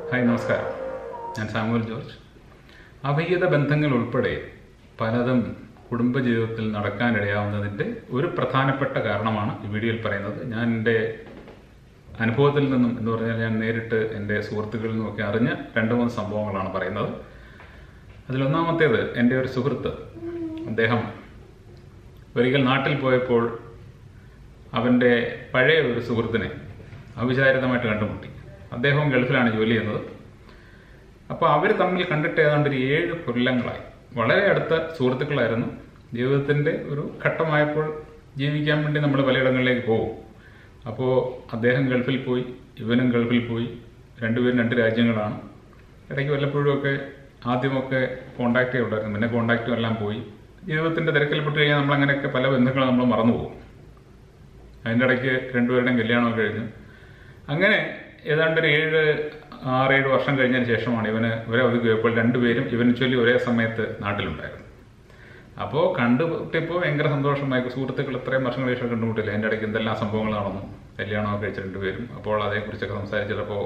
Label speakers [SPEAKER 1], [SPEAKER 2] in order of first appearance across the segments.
[SPEAKER 1] hi നമസ്കാരം ഞാൻ Samuel George അഭയ്യത ബന്ധങ്ങൾ ഉൾപ്പെടെ പലതും കുടുംബജീവിതത്തിൽ നടക്കാനിടയാവുന്നതിൻ്റെ ഒരു പ്രധാനപ്പെട്ട കാരണമാണ് ഈ വീഡിയോയിൽ പറയുന്നത് ഞാൻ എൻ്റെ അനുഭവത്തിൽ നിന്നും എന്ന് പറഞ്ഞാൽ ഞാൻ നേരിട്ട് എൻ്റെ സുഹൃത്തുക്കളിൽ നിന്നുമൊക്കെ അറിഞ്ഞ രണ്ട് മൂന്ന് സംഭവങ്ങളാണ് പറയുന്നത് അതിലൊന്നാമത്തേത് എൻ്റെ ഒരു സുഹൃത്ത് അദ്ദേഹം ഒരിക്കൽ നാട്ടിൽ പോയപ്പോൾ അവൻ്റെ പഴയ ഒരു സുഹൃത്തിനെ അവിചാരിതമായിട്ട് കണ്ടുമുട്ടി അദ്ദേഹവും ഗൾഫിലാണ് ജോലി ചെയ്യുന്നത് അപ്പോൾ അവർ തമ്മിൽ കണ്ടിട്ട് ഏതാണ്ട് ഒരു ഏഴ് കൊല്ലങ്ങളായി വളരെ അടുത്ത സുഹൃത്തുക്കളായിരുന്നു ജീവിതത്തിൻ്റെ ഒരു ഘട്ടമായപ്പോൾ ജീവിക്കാൻ വേണ്ടി നമ്മൾ പലയിടങ്ങളിലേക്ക് പോകും അപ്പോൾ അദ്ദേഹം ഗൾഫിൽ പോയി ഇവനും ഗൾഫിൽ പോയി രണ്ടുപേരും രണ്ട് രാജ്യങ്ങളാണ് ഇടയ്ക്ക് വല്ലപ്പോഴും ഒക്കെ ആദ്യമൊക്കെ കോണ്ടാക്റ്റേ ഉണ്ടായിരുന്നു പിന്നെ കോണ്ടാക്റ്റും എല്ലാം പോയി ജീവിതത്തിൻ്റെ തിരക്കിൽപ്പെട്ട് കഴിഞ്ഞാൽ നമ്മൾ അങ്ങനെയൊക്കെ പല ബന്ധങ്ങളും നമ്മൾ മറന്നു പോകും അതിൻ്റെ ഇടയ്ക്ക് രണ്ടുപേരുടെയും കല്യാണമൊക്കെ കഴിഞ്ഞു അങ്ങനെ ഏതാണ്ട് ഒരു ഏഴ് ആറേഴ് വർഷം കഴിഞ്ഞതിന് ശേഷമാണ് ഇവന് ഇവരെ ഒതുക്കി പോയപ്പോൾ രണ്ടുപേരും ഇവന് ചൊല്ലി ഒരേ സമയത്ത് നാട്ടിലുണ്ടായിരുന്നു അപ്പോൾ കണ്ടുമുട്ടിയപ്പോൾ ഭയങ്കര സന്തോഷമായി സുഹൃത്തുക്കൾ ഇത്രയും വർഷങ്ങൾ ശേഷം കണ്ടുമുട്ടില്ല അതിൻ്റെ ഇടയ്ക്ക് എന്തെല്ലാം സംഭവങ്ങൾ നടന്നു കല്യാണമൊക്കെ കഴിച്ച രണ്ടുപേരും അപ്പോൾ അതേക്കുറിച്ചൊക്കെ സംസാരിച്ചപ്പോൾ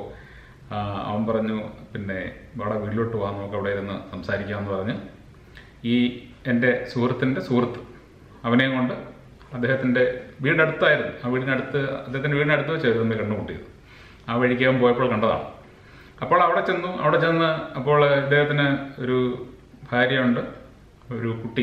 [SPEAKER 1] അവൻ പറഞ്ഞു പിന്നെ ഇവിടെ വീട്ടിലോട്ട് പോകാൻ നമുക്ക് അവിടെ ഇരുന്ന് സംസാരിക്കാമെന്ന് പറഞ്ഞ് ഈ എൻ്റെ സുഹൃത്തിൻ്റെ സുഹൃത്ത് അവനെയും കൊണ്ട് അദ്ദേഹത്തിൻ്റെ വീടിനടുത്തായിരുന്നു ആ വീടിനടുത്ത് അദ്ദേഹത്തിൻ്റെ വീടിനടുത്ത് വെച്ചായിരുന്നു തമ്മിൽ കണ്ടുമുട്ടിയത് ആ വഴിക്ക് അവൻ പോയപ്പോൾ കണ്ടതാണ് അപ്പോൾ അവിടെ ചെന്നു അവിടെ ചെന്ന് അപ്പോൾ ഇദ്ദേഹത്തിന് ഒരു ഭാര്യയുണ്ട് ഒരു കുട്ടി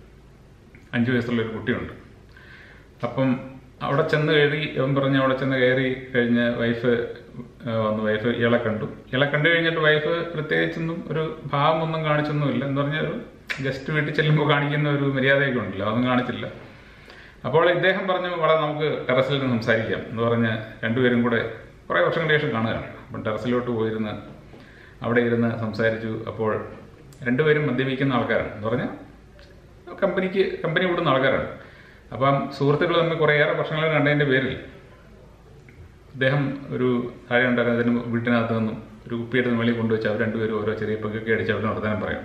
[SPEAKER 1] അഞ്ച് വയസ്സുള്ള ഒരു കുട്ടിയുണ്ട് അപ്പം അവിടെ ചെന്ന് കയറി അവൻ പറഞ്ഞ് അവിടെ ചെന്ന് കയറി കഴിഞ്ഞ് വൈഫ് വന്നു വൈഫ് ഇയാളെ കണ്ടു ഇയാളെ കണ്ടു കഴിഞ്ഞിട്ട് വൈഫ് പ്രത്യേകിച്ചൊന്നും ഒരു ഭാവമൊന്നും കാണിച്ചൊന്നുമില്ല എന്ന് പറഞ്ഞാൽ ഒരു ഗസ്റ്റ് വീട്ടിൽ ചെല്ലുമ്പോൾ കാണിക്കുന്ന ഒരു മര്യാദയൊക്കെ ഉണ്ടല്ലോ അതൊന്നും കാണിച്ചില്ല അപ്പോൾ ഇദ്ദേഹം പറഞ്ഞു വളരെ നമുക്ക് ടെറസിൽ നിന്ന് സംസാരിക്കാം എന്ന് പറഞ്ഞ് രണ്ടുപേരും കൂടെ കുറേ വർഷങ്ങൾക്ക് ശേഷം കാണുകയാണ് അപ്പം ടെറസിലോട്ട് പോയിരുന്ന് അവിടെ ഇരുന്ന് സംസാരിച്ചു അപ്പോൾ രണ്ടുപേരും മദ്യപിക്കുന്ന ആൾക്കാരാണ് എന്ന് പറഞ്ഞാൽ കമ്പനിക്ക് കമ്പനി വിടുന്ന ആൾക്കാരാണ് അപ്പം സുഹൃത്തുക്കൾ തമ്മിൽ കുറേയേറെ വർഷങ്ങൾ കണ്ടതിൻ്റെ പേരിൽ അദ്ദേഹം ഒരു താഴെ ഉണ്ടായിരുന്ന അതിന് വീട്ടിനകത്ത് നിന്നും ഒരു കുപ്പിയെടുത്ത് വെളിയിൽ കൊണ്ടുവച്ച് അവർ രണ്ടുപേരും ഓരോ ചെറിയ പെക്കൊക്കെ അടിച്ച് അവർ നടത്താനും പറയും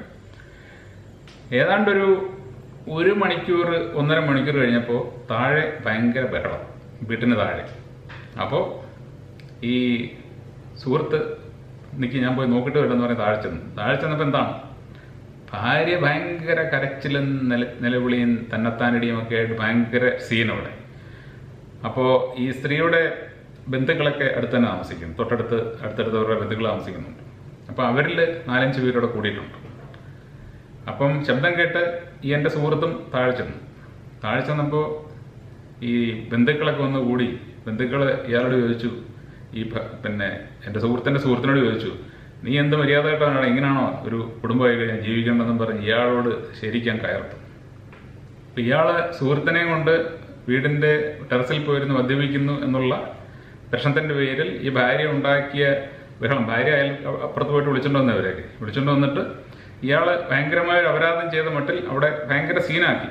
[SPEAKER 1] ഏതാണ്ടൊരു ഒരു മണിക്കൂർ ഒന്നര മണിക്കൂർ കഴിഞ്ഞപ്പോൾ താഴെ ഭയങ്കര ബഹളം വീട്ടിന് താഴെ അപ്പോൾ ഈ സുഹൃത്ത് നിൽക്കി ഞാൻ പോയി നോക്കിയിട്ട് വരണമെന്ന് പറഞ്ഞ് താഴെ ചെന്നു താഴെ ചെന്നപ്പോൾ എന്താണ് ഭാര്യ ഭയങ്കര കരച്ചിലും നില നിലവിളിയും തന്നെത്താനടിയും ഒക്കെ ആയിട്ട് ഭയങ്കര സീൻ അവിടെ അപ്പോൾ ഈ സ്ത്രീയുടെ ബന്ധുക്കളൊക്കെ അടുത്ത് തന്നെ താമസിക്കുന്നു തൊട്ടടുത്ത് അടുത്തടുത്തവരുടെ ബന്ധുക്കൾ താമസിക്കുന്നുണ്ട് അപ്പോൾ അവരിൽ നാലഞ്ച് പേരോടെ കൂടിയിട്ടുണ്ട് അപ്പം ശബ്ദം കേട്ട് ഈ എൻ്റെ സുഹൃത്തും താഴെ ചെന്നു താഴെ ചെന്നപ്പോൾ ഈ ബന്ധുക്കളൊക്കെ ഒന്ന് കൂടി ബന്ധുക്കൾ ഇയാളോട് ചോദിച്ചു ഈ പിന്നെ എൻ്റെ സുഹൃത്തിൻ്റെ സുഹൃത്തിനോട് ചോദിച്ചു നീ എന്ത് മര്യാദയായിട്ടാണ് ഇങ്ങനെയാണോ ഒരു കുടുംബമായി കഴിഞ്ഞാൽ ജീവിക്കേണ്ടതെന്നും പറഞ്ഞ് ഇയാളോട് ശരിക്കാൻ കയർത്തു അപ്പം ഇയാൾ സുഹൃത്തിനെ കൊണ്ട് വീടിൻ്റെ ടെറസിൽ പോയിരുന്ന് മദ്യപിക്കുന്നു എന്നുള്ള പ്രശ്നത്തിൻ്റെ പേരിൽ ഈ ഭാര്യ ഉണ്ടാക്കിയ ബഹളം ഭാര്യ അയൽ അപ്പുറത്ത് പോയിട്ട് വിളിച്ചുകൊണ്ട് വന്നവരൊക്കെ വിളിച്ചുകൊണ്ട് വന്നിട്ട് ഇയാൾ ഭയങ്കരമായ ഒരു അപരാധം ചെയ്ത മട്ടിൽ അവിടെ ഭയങ്കര സീനാക്കി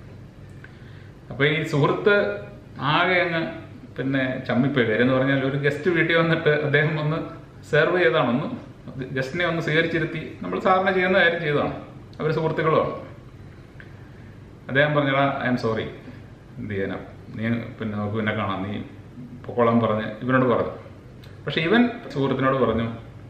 [SPEAKER 1] അപ്പോൾ ഈ സുഹൃത്ത് ആകെ അങ്ങ് പിന്നെ ചമ്മിപ്പോയി കാര്യം എന്ന് പറഞ്ഞാൽ ഒരു ഗസ്റ്റ് വീട്ടിൽ വന്നിട്ട് അദ്ദേഹം ഒന്ന് സെർവ് ചെയ്താണെന്ന് ഗസ്റ്റിനെ ഒന്ന് സ്വീകരിച്ചിരുത്തി നമ്മൾ സാറിന് ചെയ്യുന്ന കാര്യം ചെയ്തതാണ് അവർ സുഹൃത്തുക്കളുമാണ് അദ്ദേഹം പറഞ്ഞടാ ഐ എം സോറി എന്ത് ചെയ്യാനാ നീ പിന്നെ നമുക്ക് പിന്നെ കാണാം നീ പൊക്കോളാൻ പറഞ്ഞ് ഇവനോട് പറഞ്ഞു പക്ഷെ ഇവൻ സുഹൃത്തിനോട് പറഞ്ഞു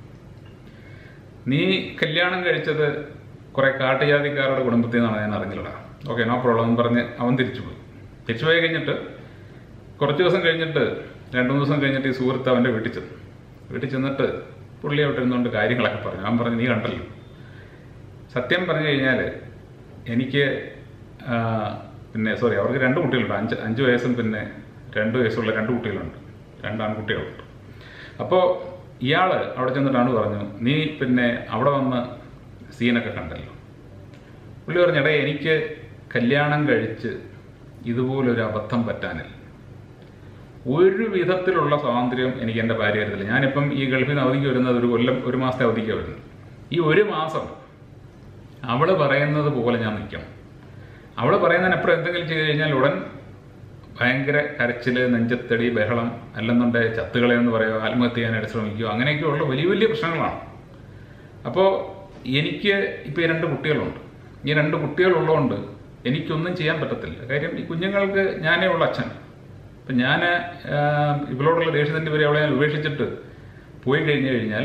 [SPEAKER 1] നീ കല്യാണം കഴിച്ചത് കുറെ കാട്ടുജാതിക്കാരുടെ കുടുംബത്തിൽ നിന്നാണ് ഞാൻ അറിഞ്ഞില്ലടാ ഓക്കെ നോ പ്രോബ്ലം എന്ന് പറഞ്ഞ് അവൻ തിരിച്ചുപോയി തിരിച്ചുപോയി കഴിഞ്ഞിട്ട് കുറച്ച് ദിവസം കഴിഞ്ഞിട്ട് രണ്ടു മൂന്ന് ദിവസം കഴിഞ്ഞിട്ട് ഈ സുഹൃത്ത് അവൻ്റെ വീട്ടിൽ ചെന്നു വീട്ടിൽ ചെന്നിട്ട് പുള്ളി അവിടെ ഇരുന്നുകൊണ്ട് കാര്യങ്ങളൊക്കെ പറഞ്ഞു അവൻ പറഞ്ഞു നീ കണ്ടല്ലോ സത്യം പറഞ്ഞു കഴിഞ്ഞാൽ എനിക്ക് പിന്നെ സോറി അവർക്ക് രണ്ട് കുട്ടികളുണ്ട് അഞ്ച് അഞ്ച് വയസ്സും പിന്നെ രണ്ട് വയസ്സുള്ള രണ്ട് കുട്ടികളുണ്ട് രണ്ട് ആൺകുട്ടികളുണ്ട് അപ്പോൾ ഇയാൾ അവിടെ ചെന്നിട്ടാണ് പറഞ്ഞു നീ പിന്നെ അവിടെ വന്ന് സീനൊക്കെ കണ്ടല്ലോ പുള്ളി പറഞ്ഞു എടേ എനിക്ക് കല്യാണം കഴിച്ച് ഇതുപോലൊരു അബദ്ധം പറ്റാനില്ല ഒരു വിധത്തിലുള്ള സ്വാതന്ത്ര്യം എനിക്ക് എൻ്റെ ഭാര്യ വരുന്നില്ല ഞാനിപ്പം ഈ ഗൾഫിൽ നിന്ന് അവധിക്ക് വരുന്നത് ഒരു കൊല്ലം ഒരു മാസത്തെ അവധിക്ക് വരുന്നത് ഈ ഒരു മാസം അവൾ പറയുന്നത് പോലെ ഞാൻ നിൽക്കണം അവൾ പറയുന്നതിനപ്പുറം എന്തെങ്കിലും ചെയ്തു കഴിഞ്ഞാൽ ഉടൻ ഭയങ്കര കരച്ചിൽ നെഞ്ചത്തടി ബഹളം അല്ലെന്നുണ്ടെങ്കിൽ ചത്തുകളെന്ന് പറയുക ആത്മഹത്യ ചെയ്യാനായിട്ട് ശ്രമിക്കുക അങ്ങനെയൊക്കെയുള്ള വലിയ വലിയ പ്രശ്നങ്ങളാണ് അപ്പോൾ എനിക്ക് ഇപ്പോൾ ഈ രണ്ട് കുട്ടികളുണ്ട് ഈ രണ്ട് കുട്ടികളുള്ളതുകൊണ്ട് എനിക്കൊന്നും ചെയ്യാൻ പറ്റത്തില്ല കാര്യം ഈ കുഞ്ഞുങ്ങൾക്ക് ഞാനേ ഉള്ള അച്ഛൻ അപ്പം ഞാൻ ഇവളോടുള്ള ദേഷ്യത്തിൻ്റെ പേര് അവളെ ഞാൻ ഉപേക്ഷിച്ചിട്ട് പോയി കഴിഞ്ഞു കഴിഞ്ഞാൽ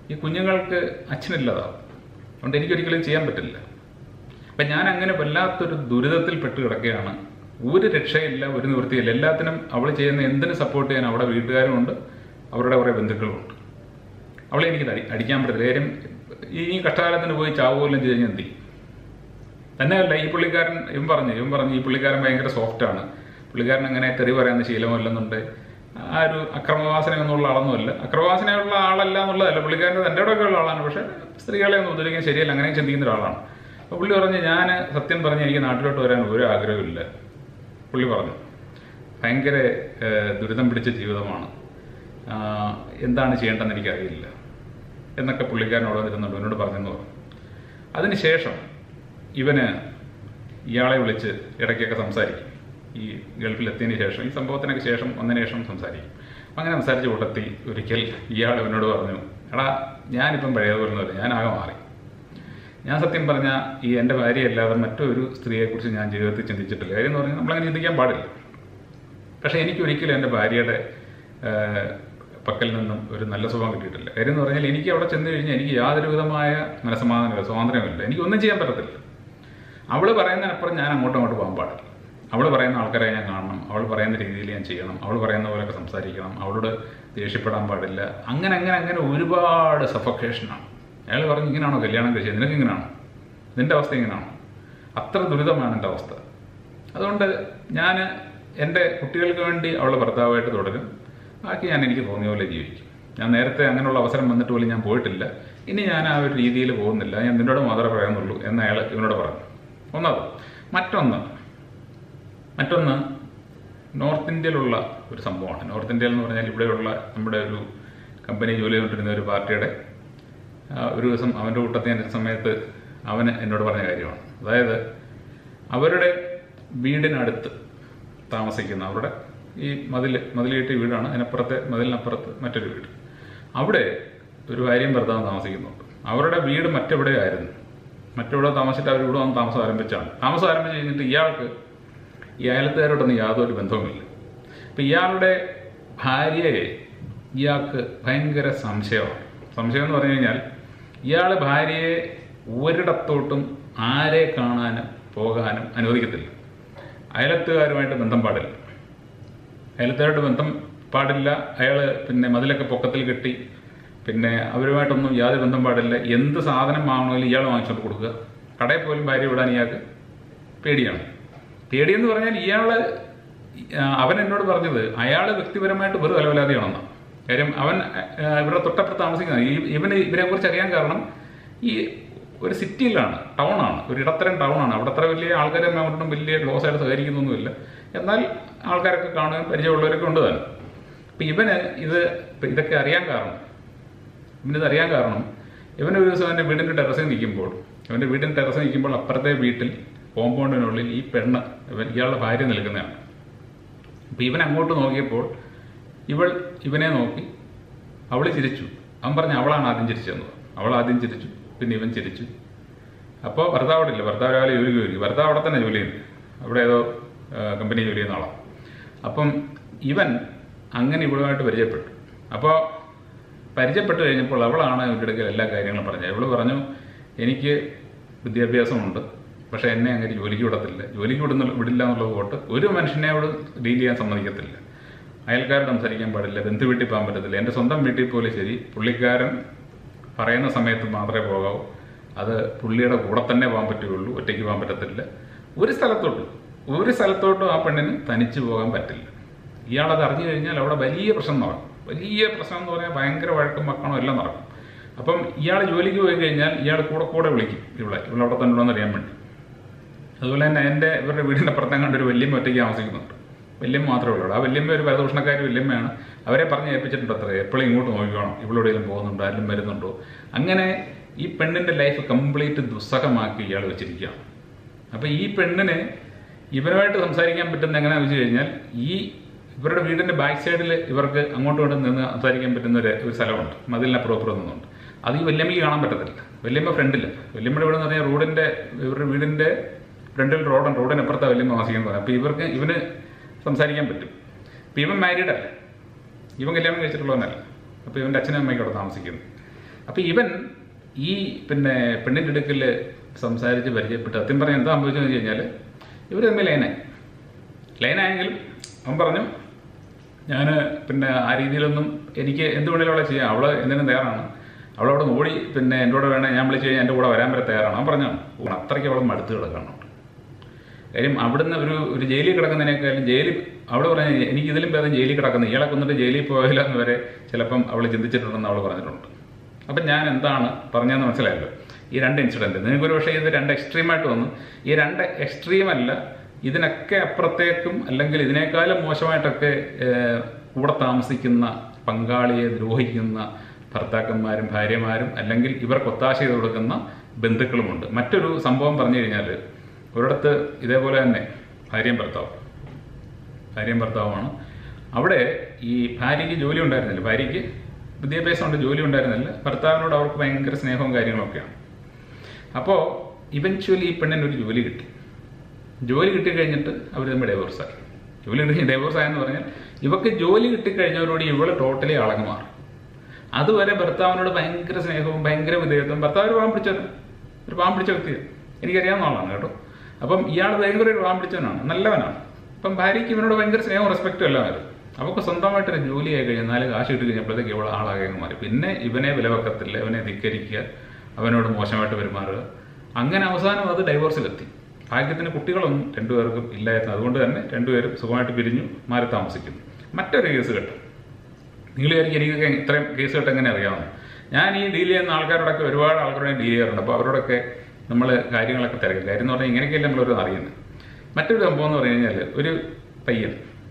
[SPEAKER 1] ഈ കുഞ്ഞുങ്ങൾക്ക് അച്ഛനില്ലതാവും അതുകൊണ്ട് എനിക്കൊരിക്കലും ചെയ്യാൻ പറ്റില്ല അപ്പം ഞാൻ അങ്ങനെ വല്ലാത്തൊരു ദുരിതത്തിൽ പെട്ട് കിടക്കുകയാണ് ഒരു രക്ഷയില്ല ഒരു നിവൃത്തിയില്ല എല്ലാത്തിനും അവൾ ചെയ്യുന്ന എന്തിനു സപ്പോർട്ട് ചെയ്യാൻ അവിടെ വീട്ടുകാരുമുണ്ട് അവരുടെ കുറേ ബന്ധുക്കളുമുണ്ട് അവളെ എനിക്ക് അടി അടിക്കാൻ പറ്റത്തില്ല കാര്യം ഈ കഷ്ടകാലത്തിന് പോയി ചാവുകയെല്ലാം ചെയ്ത് കഴിഞ്ഞാൽ എന്ത് ചെയ്യും തന്നെയല്ല ഈ പുള്ളിക്കാരൻ ഇവൻ പറഞ്ഞു ഇവൻ പറഞ്ഞു ഈ പുള്ളിക്കാരൻ ഭയങ്കര സോഫ്റ്റാണ് പുള്ളിക്കാരൻ അങ്ങനെ തെറി പറയാവുന്ന ശീലമല്ലെന്നുണ്ട് ആ ഒരു അക്രമവാസനയൊന്നുള്ള ആളൊന്നുമല്ല അക്രമവാസനയുള്ള ആളല്ല എന്നുള്ളതല്ല പുള്ളിക്കാരൻ്റെ തൻ്റെ ഒക്കെ ഉള്ള ആളാണ് പക്ഷേ സ്ത്രീകളെ ഒന്നും ഉപദ്രവിക്കാൻ ശരിയല്ല അങ്ങനെ ചിന്തിക്കുന്ന ഒരാളാണ് അപ്പോൾ പുള്ളി പറഞ്ഞ് ഞാൻ സത്യം പറഞ്ഞ് എനിക്ക് നാട്ടിലോട്ട് വരാൻ ഒരു ആഗ്രഹമില്ല പുള്ളി പറഞ്ഞു ഭയങ്കര ഏഹ്, ദുരിതം പിടിച്ച ജീവിതമാണ് ആഹ്, എന്താണ് ചെയ്യേണ്ടതെന്ന് എനിക്കറിയില്ല എന്നൊക്കെ പുള്ളിക്കാരനോട് വന്നിരുന്നുണ്ട് എന്നോട് പറഞ്ഞെന്ന് പറഞ്ഞു അതിനുശേഷം ഇവന് ഇയാളെ വിളിച്ച് ഇടയ്ക്കൊക്കെ സംസാരിക്കും ഈ ഗൾഫിലെത്തിയതിന് ശേഷം ഈ സംഭവത്തിനൊക്കെ ശേഷം വന്നതിന് ശേഷം സംസാരിക്കും അങ്ങനെ സംസാരിച്ച് കൂട്ടത്തി ഒരിക്കൽ ഇയാൾ ഇവനോട് പറഞ്ഞു എടാ ഞാനിപ്പം പഴയതുപോലെ ഒന്നുമല്ല ഞാനാകെ മാറി ഞാൻ സത്യം പറഞ്ഞാൽ ഈ എൻ്റെ ഭാര്യയല്ലാതെ മറ്റൊരു സ്ത്രീയെക്കുറിച്ച് ഞാൻ ജീവിതത്തിൽ ചിന്തിച്ചിട്ടില്ല കാര്യം എന്ന് പറഞ്ഞാൽ നമ്മളങ്ങനെ ചിന്തിക്കാൻ പാടില്ല പക്ഷേ എനിക്കൊരിക്കലും എൻ്റെ ഭാര്യയുടെ ആ, പക്കൽ നിന്നും ഒരു നല്ല സ്വഭാവം കിട്ടിയിട്ടില്ല കാര്യം എന്ന് പറഞ്ഞാൽ എനിക്ക് അവിടെ ചെന്ന് കഴിഞ്ഞാൽ എനിക്ക് യാതൊരു വിധമായ മനസ്സമാധാനമില്ല സ്വാതന്ത്ര്യമില്ല എനിക്ക് ഒന്നും ചെയ്യാൻ പറ്റത്തില്ല അവൾ പറയുന്നതിനപ്പുറം ഞാൻ അങ്ങോട്ടും അങ്ങോട്ട് പോകാൻ പാടില്ല അവൾ പറയുന്ന ആൾക്കാരെ ഞാൻ കാണണം അവൾ പറയുന്ന രീതിയിൽ ഞാൻ ചെയ്യണം അവൾ പറയുന്ന പോലെയൊക്കെ സംസാരിക്കണം അവളോട് ദേഷ്യപ്പെടാൻ പാടില്ല അങ്ങനെ അങ്ങനെ അങ്ങനെ ഒരുപാട് സഫക്കേഷനാണ് അയാൾ പറഞ്ഞു ഇങ്ങനെയാണോ കല്യാണം കഴിച്ചത് നിനക്ക് ഇങ്ങനെയാണോ നിന്റെ അവസ്ഥ ഇങ്ങനെയാണോ അത്ര ദുരിതമാണ് എൻ്റെ അവസ്ഥ അതുകൊണ്ട് ഞാൻ എൻ്റെ കുട്ടികൾക്ക് വേണ്ടി അവളെ ഭർത്താവായിട്ട് തുടരും ബാക്കി ഞാൻ എനിക്ക് തോന്നിയ പോലെ ജീവിക്കും ഞാൻ നേരത്തെ അങ്ങനെയുള്ള അവസരം വന്നിട്ട് പോലും ഞാൻ പോയിട്ടില്ല ഇനി ഞാൻ ആ ഒരു രീതിയിൽ പോകുന്നില്ല ഞാൻ നിന്നോട് മാത്രമേ പറയാനുള്ളൂ എന്ന് അയാൾ ഇവനോട് പറഞ്ഞു ഒന്നത് മറ്റൊന്ന് മറ്റൊന്ന് നോർത്ത് ഇന്ത്യയിലുള്ള ഒരു സംഭവമാണ് നോർത്ത് ഇന്ത്യയിൽ എന്ന് പറഞ്ഞാൽ ഇവിടെയുള്ള നമ്മുടെ ഒരു കമ്പനി ജോലി ചെയ്തുകൊണ്ടിരുന്ന ഒരു പാർട്ടിയുടെ ആ, ഒരു ദിവസം അവൻ്റെ കൂട്ടത്തിൽ എൻ്റെ സമയത്ത് അവന് എന്നോട് പറഞ്ഞ കാര്യമാണ് അതായത് അവരുടെ വീടിനടുത്ത് താമസിക്കുന്ന അവരുടെ ഈ മതിൽ മതിൽ കെട്ടിയ വീടാണ് അതിനപ്പുറത്തെ മതിലിനപ്പുറത്ത് മറ്റൊരു വീട് അവിടെ ഒരു ഭാര്യയും ഭർത്താവും താമസിക്കുന്നുണ്ട് അവരുടെ വീട് മറ്റെവിടെ ആയിരുന്നു മറ്റെവിടെ താമസിച്ചിട്ട് അവർ ഇവിടെ വന്ന് താമസം ആരംഭിച്ചാണ് താമസം ആരംഭിച്ച് കഴിഞ്ഞിട്ട് ഇയാൾക്ക് ഈ അയലത്തുകാരോടൊന്നും യാതൊരു ബന്ധവുമില്ല അപ്പം ഇയാളുടെ ഭാര്യയെ ഇയാൾക്ക് ഭയങ്കര സംശയമാണ് സംശയം എന്ന് പറഞ്ഞു കഴിഞ്ഞാൽ ഇയാൾ ഭാര്യയെ ഒരിടത്തോട്ടും ആരെ കാണാനും പോകാനും അനുവദിക്കത്തില്ല അയലത്തുകാരുമായിട്ട് ബന്ധം പാടില്ല അയലത്തുകാരുടെ ബന്ധം പാടില്ല അയാൾ പിന്നെ മതിലൊക്കെ പൊക്കത്തിൽ കെട്ടി പിന്നെ അവരുമായിട്ടൊന്നും യാതൊരു ബന്ധം പാടില്ല എന്ത് സാധനം വാങ്ങണമെങ്കിലും ഇയാൾ വാങ്ങിച്ചുകൊണ്ട് കൊടുക്കുക കടയിൽ പോലും ഭാര്യ വിടാൻ ഇയാൾക്ക് പേടിയാണ് പേടിയെന്ന് പറഞ്ഞാൽ ഇയാള് ആ, അവൻ എന്നോട് പറഞ്ഞത് അയാൾ വ്യക്തിപരമായിട്ട് വെറുതെ അലവലാതിയാണെന്ന് കാര്യം അവൻ ആ, ഇവിടെ തൊട്ടപ്പുറത്ത് താമസിക്കുന്നത് ഈ ഇവന് ഇവരെ കുറിച്ച് അറിയാൻ കാരണം ഈ ഒരു സിറ്റിയിലാണ് ടൗണാണ് ഒരു ഇടത്തരം ടൗണാണ് അവിടെ അത്ര വലിയ ആൾക്കാരെ അവരോടും വലിയ ക്ലോസ് ആയിട്ട് സഹകരിക്കുന്നൊന്നുമില്ല എന്നാൽ ആൾക്കാരൊക്കെ കാണുകയും പരിചയമുള്ളവരൊക്കെ ഉണ്ട് താനും അപ്പം ഇവന് ഇത് ഇപ്പം ഇതൊക്കെ അറിയാൻ കാരണം ഇവനിത് അറിയാൻ കാരണം ഇവൻ ഒരു ദിവസം എൻ്റെ വീടിൻ്റെ ടെറസിൽ നിൽക്കുമ്പോൾ ഇവൻ്റെ വീടിൻ്റെ ടെറസിൽ നിൽക്കുമ്പോൾ അപ്പുറത്തെ വീട്ടിൽ കോമ്പൗണ്ടിനുള്ളിൽ ഈ പെണ്ണ് ഇവൻ ഇയാളുടെ ഭാര്യ നിൽക്കുന്നതാണ് അപ്പം ഇവൻ അങ്ങോട്ട് നോക്കിയപ്പോൾ ഇവൾ ഇവനെ നോക്കി അവൾ ചിരിച്ചു അവൻ പറഞ്ഞു അവളാണ് ആദ്യം ചിരിച്ചതെന്ന് പറഞ്ഞു അവൾ ആദ്യം ചിരിച്ചു പിന്നെ ഇവൻ ചിരിച്ചു അപ്പോൾ ഭർത്താവ് അവിടെ ഇല്ല ഭർത്താവ് രാവിലെ ജോലിക്ക് പോയി ഭർത്താവ് അവിടെ തന്നെ ജോലി ചെയ്യുന്നത് അവിടെ ഏതോ കമ്പനി ജോലി ചെയ്യുന്ന ആളാണ് അപ്പം ഇവൻ അങ്ങനെ ഇവളുമായിട്ട് പരിചയപ്പെട്ടു അപ്പോൾ പരിചയപ്പെട്ട് കഴിഞ്ഞപ്പോൾ അവളാണ് ഇവരുടെ അടുക്കൽ എല്ലാ കാര്യങ്ങളും പറഞ്ഞത് ഇവള് പറഞ്ഞു എനിക്ക് വിദ്യാഭ്യാസമുണ്ട് പക്ഷേ എന്നെ അങ്ങനെ ജോലിക്ക് വിടത്തില്ല ജോലിക്ക് വിടുന്ന വിടില്ല എന്നുള്ളത് പോട്ട് ഒരു മനുഷ്യനെ അവിടെ ഡീൽ ചെയ്യാൻ സമ്മതിക്കത്തില്ല അയൽക്കാരോട് സംസാരിക്കാൻ പാടില്ല ബന്ധു വീട്ടിൽ പോകാൻ പറ്റത്തില്ല എൻ്റെ സ്വന്തം വീട്ടിൽ പോലും ശരി പുള്ളിക്കാരൻ പറയുന്ന സമയത്ത് മാത്രമേ പോകാവൂ അത് പുള്ളിയുടെ കൂടെ തന്നെ പോകാൻ പറ്റുകയുള്ളൂ ഒറ്റയ്ക്ക് പോകാൻ പറ്റത്തില്ല ഒരു സ്ഥലത്തോട്ടും ഒരു സ്ഥലത്തോട്ടും ആ പെണ്ണിന് തനിച്ച് പോകാൻ പറ്റില്ല ഇയാളത് അറിഞ്ഞു കഴിഞ്ഞാൽ അവിടെ വലിയ പ്രശ്നം നടക്കും വലിയ പ്രശ്നം എന്ന് പറഞ്ഞാൽ ഭയങ്കര വഴക്കും മക്കണോ എല്ലാം നടക്കും അപ്പം ഇയാൾ ജോലിക്ക് പോയി കഴിഞ്ഞാൽ ഇയാൾ കൂടെ കൂടെ വിളിക്കും ഇവിടെ ഇവിടെ അവിടെ തന്നെ ഉണ്ടോയെന്ന് അറിയാൻ വേണ്ടി അതുപോലെ തന്നെ എൻ്റെ ഇവരുടെ വീടിൻ്റെ അപ്പുറത്തം കണ്ട് ഒരു വല്യമ്മ ഒറ്റയ്ക്ക് താമസിക്കുന്നുണ്ട് വല്യമ്മ മാത്രമേ ഉള്ളൂ ആ വല്യമ്മ ഒരു പരദൂഷണക്കാരി വല്യമ്മയാണ് അവരെ പറഞ്ഞ് ഏൽപ്പിച്ചിട്ടുണ്ട് അത്ര എപ്പോഴും ഇങ്ങോട്ട് നോക്കിക്കോണം ഇവളെവിടെയെങ്കിലും പോകുന്നുണ്ടോ ആരെങ്കിലും വരുന്നുണ്ടോ അങ്ങനെ ഈ പെണ്ണിൻ്റെ ലൈഫ് കംപ്ലീറ്റ് ദുസ്സഹമാക്കി ഇയാൾ വെച്ചിരിക്കുകയാണ് അപ്പോൾ ഈ പെണ്ണിന് ഇവരുമായിട്ട് സംസാരിക്കാൻ പറ്റുന്ന എങ്ങനെയാണെന്ന് വെച്ച് കഴിഞ്ഞാൽ ഈ ഇവരുടെ വീടിൻ്റെ ബാക്ക് സൈഡിൽ ഇവർക്ക് അങ്ങോട്ടും ഇങ്ങോട്ടും നിന്ന് സംസാരിക്കാൻ പറ്റുന്ന ഒരു ഒരു സ്ഥലമുണ്ട് മതിലിനപ്പുറം അപ്പുറം നിന്നുണ്ട് അത് ഈ വല്യമ്മയ്ക്ക് കാണാൻ പറ്റത്തില്ല വല്യമ്മ ഫ്രണ്ടില്ല വല്യമ്മയുടെ വീട് എന്ന് പറഞ്ഞാൽ റോഡിൻ്റെ ഇവരുടെ വീടിൻ്റെ ഫ്രണ്ടിൽ റോഡുണ്ട് റോഡിനപ്പുറത്താണ് വല്യമ്മ താമസിക്കുന്നത് അപ്പോൾ ഇവർക്ക് ഇവന് സംസാരിക്കാൻ പറ്റും അപ്പോൾ ഇവൻ മാരീഡ് അല്ല ഇവൻ കല്യാണം കഴിച്ചിട്ടുള്ളവനല്ല അപ്പോൾ ഇവൻ്റെ അച്ഛനും അമ്മയ്ക്കും അവിടെ താമസിക്കുന്നു അപ്പം ഇവൻ ഈ പിന്നെ പെണ്ണിൻ്റെ അടുക്കൽ സംസാരിച്ച് പരിചയപ്പെട്ട് സത്യം പറഞ്ഞാൽ എന്താ സംഭവിച്ചതെന്ന് വെച്ച് കഴിഞ്ഞാൽ ഇവർ തമ്മിൽ ലൈനായി ലൈനായെങ്കിലും അവൻ പറഞ്ഞു ഞാൻ പിന്നെ ആ രീതിയിലൊന്നും എനിക്ക് എന്ത് വേണേലും അവളെ ചെയ്യാം അവള് എന്തിനും തയ്യാറാണ് അവളവിടെ നിന്ന് ഓടി പിന്നെ എൻ്റെ കൂടെ വേണേ ഞാൻ വിളിച്ച് കഴിഞ്ഞാൽ എൻ്റെ കൂടെ വരാൻ വരെ തയ്യാറാണ് അവൻ പറഞ്ഞു അത്രയ്ക്ക് അവൾ മടുത്ത് കിടക്കണം കാര്യം അവിടുന്ന് ഒരു ഒരു ജയിലിൽ കിടക്കുന്നതിനേക്കാളും ജയിലിൽ അവൾ പറഞ്ഞ എനിക്ക് ഇതിലും ഭേദം ജയിലിൽ കിടക്കുന്നത് ഇയാളെ കൊന്നിട്ട് ജയിലിൽ പോയില്ല എന്ന് വരെ ചിലപ്പം അവൾ ചിന്തിച്ചിട്ടുണ്ടെന്ന് അവൾ പറഞ്ഞിട്ടുണ്ട് അപ്പം ഞാൻ എന്താണ് പറഞ്ഞതെന്ന് മനസ്സിലായല്ലോ ഈ രണ്ട് ഇൻസിഡൻറ്റ് നിങ്ങൾക്ക് ഒരു പക്ഷേ ഇത് രണ്ട് എക്സ്ട്രീമായിട്ട് വന്നു ഈ രണ്ട് എക്സ്ട്രീം അല്ല ഇതിനൊക്കെ അപ്പുറത്തേക്കും അല്ലെങ്കിൽ ഇതിനേക്കാളും മോശമായിട്ടൊക്കെ ഏഹ്, കൂടെ താമസിക്കുന്ന പങ്കാളിയെ ദ്രോഹിക്കുന്ന ഭർത്താക്കന്മാരും ഭാര്യമാരും അല്ലെങ്കിൽ ഇവർക്ക് ഒത്താശ ചെയ്ത് കൊടുക്കുന്ന ബന്ധുക്കളുമുണ്ട് മറ്റൊരു സംഭവം പറഞ്ഞു കഴിഞ്ഞാൽ ഒരിടത്ത് ഇതേപോലെ തന്നെ ഭാര്യയും ഭർത്താവും ഭാര്യയും ഭർത്താവുമാണ് അവിടെ ഈ ഭാര്യയ്ക്ക് ജോലി ഉണ്ടായിരുന്നില്ല ഭാര്യയ്ക്ക് വിദ്യാഭ്യാസമുണ്ട് ജോലി ഉണ്ടായിരുന്നില്ല ഭർത്താവിനോട് അവർക്ക് ഭയങ്കര സ്നേഹവും കാര്യങ്ങളൊക്കെയാണ് അപ്പോൾ ഇവൻച്വലി ഈ പെണ്ണിന് ഒരു ജോലി കിട്ടി ജോലി കിട്ടി കഴിഞ്ഞിട്ട് അവർ തമ്മിൽ ഡൈവോഴ്സായി ജോലി കിട്ടി ഡൈവോഴ്സ് ആയെന്ന് പറഞ്ഞാൽ ഇവക്ക് ജോലി കിട്ടിക്കഴിഞ്ഞവരോട് ഇവള് ടോട്ടലി അളങ്ങ് മാറും അതുവരെ ഭർത്താവിനോട് ഭയങ്കര സ്നേഹവും ഭയങ്കര വിധേയത്വം ഭർത്താവ് ഒരു പാവം പിടിച്ചവൻ ഒരു പാവം പിടിച്ച വ്യക്തിയാണ് എനിക്കറിയാവുന്ന ആളാണ് കേട്ടോ അപ്പം ഇയാൾ ഭയങ്കര ഒരു പാവം പിടിച്ചവനാണ് നല്ലവനാണ് അപ്പം ഭാര്യയ്ക്ക് ഇവനോട് ഭയങ്കര സ്നേഹവും റെസ്പെക്റ്റും എല്ലാം ആയിരുന്നു അവൾക്ക് സ്വന്തമായിട്ടൊരു ജോലിയായി കഴിഞ്ഞാൽ നാല് കാശ് കിട്ടി കഴിഞ്ഞപ്പോഴത്തേക്ക് ഇവൾ ആളാകെ അങ്ങ് മാറി പിന്നെ ഇവനെ വിലവെക്കത്തില്ല ഇവനെ ധിക്കരിക്കുക അവനോട് മോശമായിട്ട് പെരുമാറുക അങ്ങനെ അവസാനം അത് ഡൈവോഴ്സിലെത്തി ഭാഗ്യത്തിന് കുട്ടികളൊന്നും രണ്ടുപേർക്കും ഇല്ലായിരുന്നു അതുകൊണ്ട് തന്നെ രണ്ടുപേരും സുഖമായിട്ട് പിരിഞ്ഞു മാറി താമസിക്കുന്നു മറ്റൊരു കേസ് കേട്ടു നിങ്ങൾ വിചാരിക്കും എനിക്കൊക്കെ ഇത്രയും കേസ് കേട്ട് എങ്ങനെ അറിയാവുന്നത് ഞാൻ ഈ ഡീൽ ചെയ്യുന്ന ആൾക്കാരോടൊക്കെ ഒരുപാട് ആൾക്കാരോട് ഡീൽ ചെയ്യാറുണ്ട് അപ്പോൾ അവരോടൊക്കെ നമ്മൾ കാര്യങ്ങളൊക്കെ തിരക്കും കാര്യം എന്ന് പറഞ്ഞാൽ ഇങ്ങനെയൊക്കെയല്ല നമ്മളൊരു അറിയുന്നത് മറ്റൊരു സംഭവം എന്ന് പറഞ്ഞു കഴിഞ്ഞാൽ ഒരു പയ്യൻ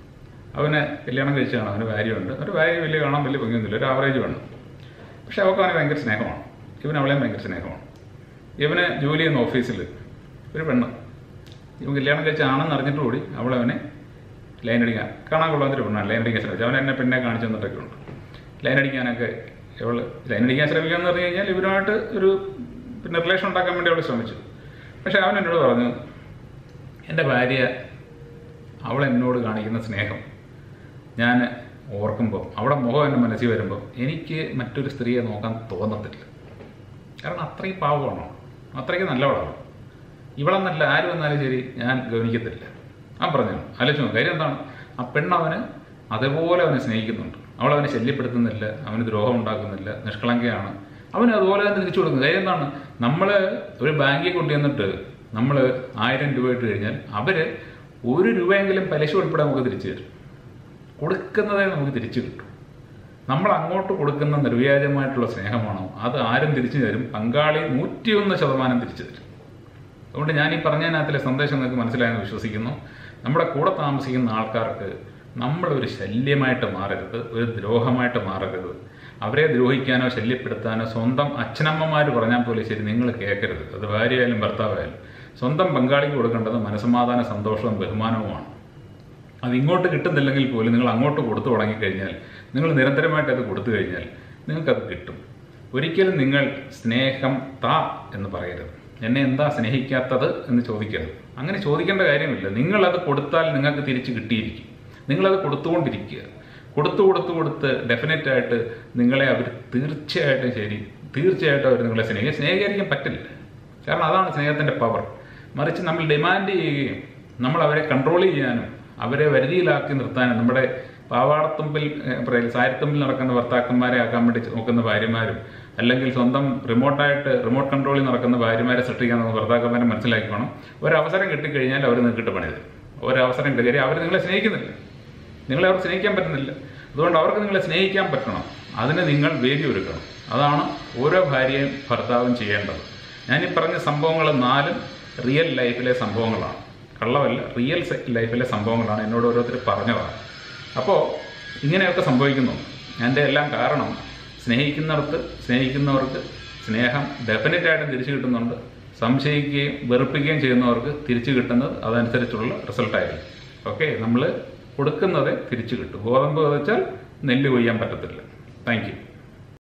[SPEAKER 1] അവന് കല്യാണം കഴിച്ചാണ് അവന് ഭാര്യയുണ്ട് ഒരു ഭാര്യ വലിയ കാണാൻ വലിയ ഭംഗിയൊന്നുമില്ല ഒരു ആവറേജ് വേണം പക്ഷെ അവൾക്ക് അവനെ ഭയങ്കര സ്നേഹമാണ് ഇവൻ അവളെയും ഭയങ്കര സ്നേഹമാണ് ഇവന് ജോലി ചെയ്യുന്ന ഓഫീസിൽ ഒരു പെണ്ണ് ഇവൻ കല്യാണം കഴിച്ചാണെന്ന് അറിഞ്ഞിട്ട് കൂടി അവളവനെ ലൈൻ അടിക്കാൻ കാണാൻ കൊള്ളാത്തൊരു പെണ്ണാണ് ലൈൻ അടിക്കാൻ ശ്രമിച്ചു അവൻ എന്നെ പെണ്ണെ കാണിച്ചു തന്നിട്ടൊക്കെ ഉണ്ട് ലൈൻ അടിക്കാനൊക്കെ ഇവൾ ലൈൻ അടിക്കാൻ ശ്രമിക്കുക എന്ന് പറഞ്ഞു കഴിഞ്ഞാൽ ഇവരുമായിട്ട് ഒരു പിന്നെ റിലേഷൻ ഉണ്ടാക്കാൻ വേണ്ടി അവൾ ശ്രമിച്ചു പക്ഷെ അവൻ എന്നോട് പറഞ്ഞു എൻ്റെ ഭാര്യ അവൾ എന്നോട് കാണിക്കുന്ന സ്നേഹം ഞാൻ ഓർക്കുമ്പോൾ അവിടെ മുഖം എൻ്റെ മനസ്സിൽ വരുമ്പോൾ എനിക്ക് മറ്റൊരു സ്ത്രീയെ നോക്കാൻ തോന്നത്തില്ല കാരണം അത്രയും പാവമാണോ അത്രയ്ക്ക് നല്ലവളാണ് ഇവളെന്നല്ല ആര് വന്നാലും ശരി ഞാൻ ഗവനിക്കത്തില്ല ആ പറഞ്ഞു ആലോചിച്ചു കാര്യം എന്താണ് ആ പെണ്ണവന് അതേപോലെ അവനെ സ്നേഹിക്കുന്നുണ്ട് അവൾ അവനെ ശല്യപ്പെടുത്തുന്നില്ല അവന് ദ്രോഹം ഉണ്ടാക്കുന്നില്ല നിഷ്കളങ്കയാണ് അവന് അതുപോലെ തന്നെ തിരിച്ചു കൊടുക്കുന്നത് കാര്യം എന്താണ് നമ്മൾ ഒരു ബാങ്കിൽ കൊണ്ടുവന്നിട്ട് നമ്മൾ ആയിരം രൂപ ഇട്ട് കഴിഞ്ഞാൽ അവർ ഒരു രൂപയെങ്കിലും പലിശ ഉൾപ്പെടെ നമുക്ക് തിരിച്ചു തരും കൊടുക്കുന്നതേ നമുക്ക് തിരിച്ചു കിട്ടും നമ്മൾ അങ്ങോട്ട് കൊടുക്കുന്ന നിർവ്യാജമായിട്ടുള്ള സ്നേഹമാണോ അത് ആരും തിരിച്ചു തരും പങ്കാളി നൂറ്റിയൊന്ന് ശതമാനം തിരിച്ചു തരും അതുകൊണ്ട് ഞാൻ ഈ പറഞ്ഞതിനകത്തിലെ സന്ദേശം നിങ്ങൾക്ക് മനസ്സിലായെന്ന് വിശ്വസിക്കുന്നു നമ്മുടെ കൂടെ താമസിക്കുന്ന ആൾക്കാർക്ക് നമ്മളൊരു ശല്യമായിട്ട് മാറരുത് ഒരു ദ്രോഹമായിട്ട് മാറരുത് അവരെ ദ്രോഹിക്കാനോ ശല്യപ്പെടുത്താനോ സ്വന്തം അച്ഛനമ്മമാർ പറഞ്ഞാൽ പോലും ശരി നിങ്ങൾ കേൾക്കരുത് അത് ഭാര്യയായാലും ഭർത്താവായാലും സ്വന്തം പങ്കാളിക്ക് കൊടുക്കേണ്ടത് മനസമാധാന സന്തോഷവും ബഹുമാനവുമാണ് അത് ഇങ്ങോട്ട് കിട്ടുന്നില്ലെങ്കിൽ പോലും നിങ്ങൾ അങ്ങോട്ട് കൊടുത്തു തുടങ്ങിക്കഴിഞ്ഞാൽ നിങ്ങൾ നിരന്തരമായിട്ട് അത് കൊടുത്തു കഴിഞ്ഞാൽ നിങ്ങൾക്കത് കിട്ടും ഒരിക്കലും നിങ്ങൾ സ്നേഹം താ എന്ന് പറയരുത് എന്നെ എന്താ സ്നേഹിക്കാത്തത് എന്ന് ചോദിക്കരുത് അങ്ങനെ ചോദിക്കേണ്ട കാര്യമില്ല നിങ്ങളത് കൊടുത്താൽ നിങ്ങൾക്ക് തിരിച്ച് കിട്ടിയിരിക്കും നിങ്ങളത് കൊടുത്തുകൊണ്ടിരിക്കുക കൊടുത്തു കൊടുത്തു കൊടുത്ത് ഡെഫിനറ്റ് ആയിട്ട് നിങ്ങളെ അവർ തീർച്ചയായിട്ടും ശരി തീർച്ചയായിട്ടും അവർ നിങ്ങളെ സ്നേഹിക്കും സ്നേഹിക്കാൻ പറ്റില്ല കാരണം അതാണ് സ്നേഹത്തിൻ്റെ പവർ മറിച്ച് നമ്മൾ ഡിമാൻഡ് ചെയ്യുകയും നമ്മൾ അവരെ കൺട്രോൾ ചെയ്യാനും അവരെ വരുതിയിലാക്കി നിർത്താനും നമ്മുടെ പാവാടത്തുമ്പിൽ ഏഹ്, പറയില്ല സാരിത്തുമ്പിൽ നടക്കുന്ന ഭർത്താക്കന്മാരെ ആക്കാൻ വേണ്ടി നോക്കുന്ന ഭാര്യമാരും അല്ലെങ്കിൽ സ്വന്തം റിമോട്ടായിട്ട് റിമോട്ട് കൺട്രോളിൽ നടക്കുന്ന ഭാര്യമാരെ സൃഷ്ടിക്കാൻ നമുക്ക് ഭർത്താക്കന്മാരെ മനസ്സിലാക്കിക്കണം ഒരവസരം കിട്ടിക്കഴിഞ്ഞാൽ അവർ നിങ്ങൾക്കിട്ട് പണി തരും ഒരവസരം കിട്ടി കാര്യം അവർ നിങ്ങളെ സ്നേഹിക്കുന്നില്ല നിങ്ങളെ അവർക്ക് സ്നേഹിക്കാൻ പറ്റുന്നില്ല അതുകൊണ്ട് അവർക്ക് നിങ്ങളെ സ്നേഹിക്കാൻ പറ്റണം അതിന് നിങ്ങൾ വേദി ഒരുക്കണം അതാണ് ഓരോ ഭാര്യയും ഭർത്താവും ചെയ്യേണ്ടത് ഞാൻ ഈ പറഞ്ഞ സംഭവങ്ങൾ നാലും റിയൽ ലൈഫിലെ സംഭവങ്ങളാണ് കള്ളമല്ല റിയൽ ലൈഫിലെ സംഭവങ്ങളാണ് എന്നോട് ഓരോരുത്തർ പറഞ്ഞതാണ് അപ്പോൾ ഇങ്ങനെയൊക്കെ സംഭവിക്കുന്നു എൻ്റെ എല്ലാം കാരണം സ്നേഹിക്കുന്നിടത്ത് സ്നേഹിക്കുന്നവർക്ക് സ്നേഹം ഡെഫിനറ്റായിട്ടും തിരിച്ചു കിട്ടുന്നുണ്ട് സംശയിക്കുകയും വെറുപ്പിക്കുകയും ചെയ്യുന്നവർക്ക് തിരിച്ചു കിട്ടുന്നത് അതനുസരിച്ചുള്ള റിസൾട്ടായിരിക്കും ഓക്കെ നമ്മൾ കൊടുക്കുന്നത് തിരിച്ചു കിട്ടും ഗോതമ്പ് വിതച്ചാൽ നെല്ല് കൊയ്യാൻ പറ്റത്തില്ല താങ്ക് യു